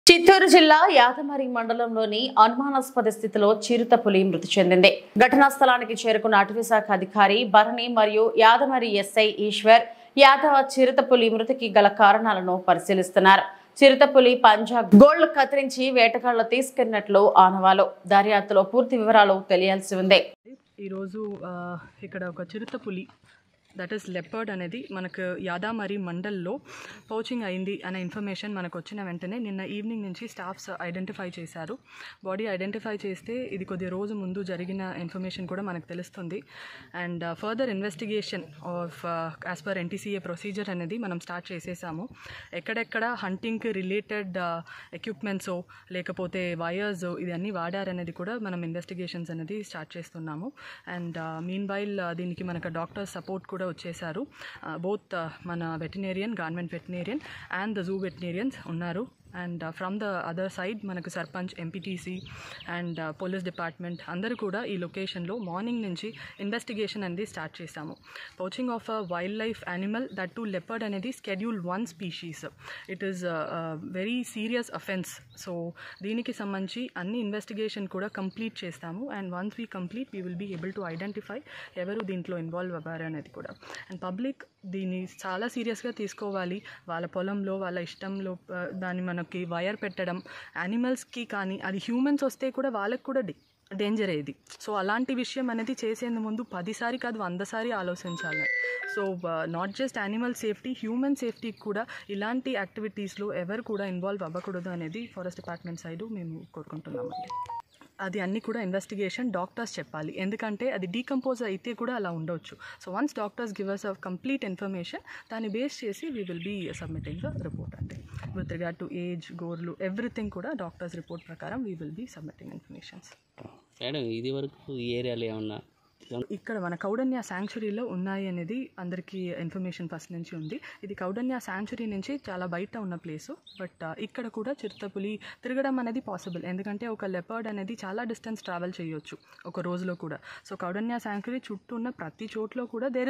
చిత్తూరు జిల్లా యాదమరి మండలంలోని అనుమానాస్పద స్థితిలో చిరుతపులి మృతి చెందింది ఘటనా స్థలానికి చేరుకున్న అటవీ శాఖ అధికారి భరణి మరియు యాదమరి ఎస్ఐ ఈశ్వర్ యాదవ చిరుతపులి మృతికి గల కారణాలను పరిశీలిస్తున్నారు చిరుతపులి పంజాబ్ గోల్డ్ కత్తిరించి వేటగాళ్లు తీసుకెళ్లినట్లు ఆనవాలు దర్యాప్తులో పూర్తి వివరాలు తెలియాల్సి ఉంది ఈరోజు ఆ, ఇక్కడ ఒక చిరుతపులి దట్ ఈస్ లెపర్డ్ అనేది మనకు యాదామరి మండల్లో పౌచింగ్ అయింది అనే ఇన్ఫర్మేషన్ మనకు వచ్చిన వెంటనే నిన్న ఈవినింగ్ నుంచి స్టాఫ్స్ ఐడెంటిఫై చేశారు బాడీ ఐడెంటిఫై చేస్తే ఇది కొద్ది రోజు ముందు జరిగిన ఇన్ఫర్మేషన్ కూడా మనకు తెలుస్తుంది and further investigation of as per NTCA procedure అనేది మనం స్టార్ట్ చేసేసాము ఎక్కడెక్కడ హంటింగ్కి రిలేటెడ్ ఎక్విప్మెంట్స్ లేకపోతే వైర్స్ ఇది అన్నీ వాడారనేది కూడా మనం ఇన్వెస్టిగేషన్స్ అనేది స్టార్ట్ చేస్తున్నాము అండ్ మీన్ వైల్ దీనికి మనకు డాక్టర్ సపోర్ట్ కూడా వచ్చేసారు బోత్ మన veterinarian government veterinarian and the zoo veterinarians ఉన్నారు and from the other side మనకు sarpanch MPTC and police department అందరూ కూడా ఈ లొకేషన్లో మార్నింగ్ నుంచి ఇన్వెస్టిగేషన్ అనేది స్టార్ట్ చేశాము poaching of a wild life animal that to leopard అనేది schedule one species it is very serious offence so దీనికి సంబంధించి అన్ని ఇన్వెస్టిగేషన్ కూడా కంప్లీట్ చేస్తాము and once we complete we will be able to identify ఎవరు దీంట్లో involve అవ్వారు అనేది కూడా అండ్ పబ్లిక్ దీన్ని చాలా సీరియస్గా తీసుకోవాలి వాళ్ళ పొలంలో వాళ్ళ ఇష్టంలో ఆ, దాన్ని మనకి వైర్ పెట్టడం యానిమల్స్కి కానీ అది హ్యూమన్స్ వస్తే కూడా వాళ్ళకి కూడా డి డేంజర్ ఏది సో అలాంటి విషయం అనేది చేసేందు ముందు పదిసారి కాదు వందసారి ఆలోచించాలి so not just animal safety human సేఫ్టీకి కూడా ఇలాంటి యాక్టివిటీస్లో ఎవరు కూడా ఇన్వాల్వ్ అవ్వకూడదు అనేది ఫారెస్ట్ డిపార్ట్మెంట్ సైడు మేము కోరుకుంటున్నామండి అది అన్నీ కూడా ఇన్వెస్టిగేషన్ డాక్టర్స్ చెప్పాలి ఎందుకంటే అది డీకంపోజ్ అయితే కూడా అలా ఉండవచ్చు so once doctors give us a complete information దాన్ని బేస్ చేసి we will be submitting the report అంటే విత్ రిగార్డ్ టు ఏజ్ గోర్లు ఎవ్రీథింగ్ కూడా డాక్టర్స్ రిపోర్ట్ ప్రకారం we will be submitting informations madam ఇది వరకు ఈ ఏరియాలో ఏమన్నా ఇక్కడ మన కౌడన్య శాంక్చురీలో ఉన్నాయి అనేది అందరికీ ఇన్ఫర్మేషన్ ఫస్ట్ నుంచి ఉంది ఇది కౌడన్య శాంక్చురీ నుంచి చాలా బయట ఉన్న ప్లేసు బట్ ఇక్కడ కూడా చిరుతపులి తిరగడం అనేది పాసిబుల్ ఎందుకంటే ఒక లెపర్డ్ అనేది చాలా డిస్టెన్స్ ట్రావెల్ చేయొచ్చు ఒక రోజులో కూడా సో కౌడన్య శాంక్చురీ చుట్టూ ఉన్న ప్రతి చోట్లో కూడా దేర్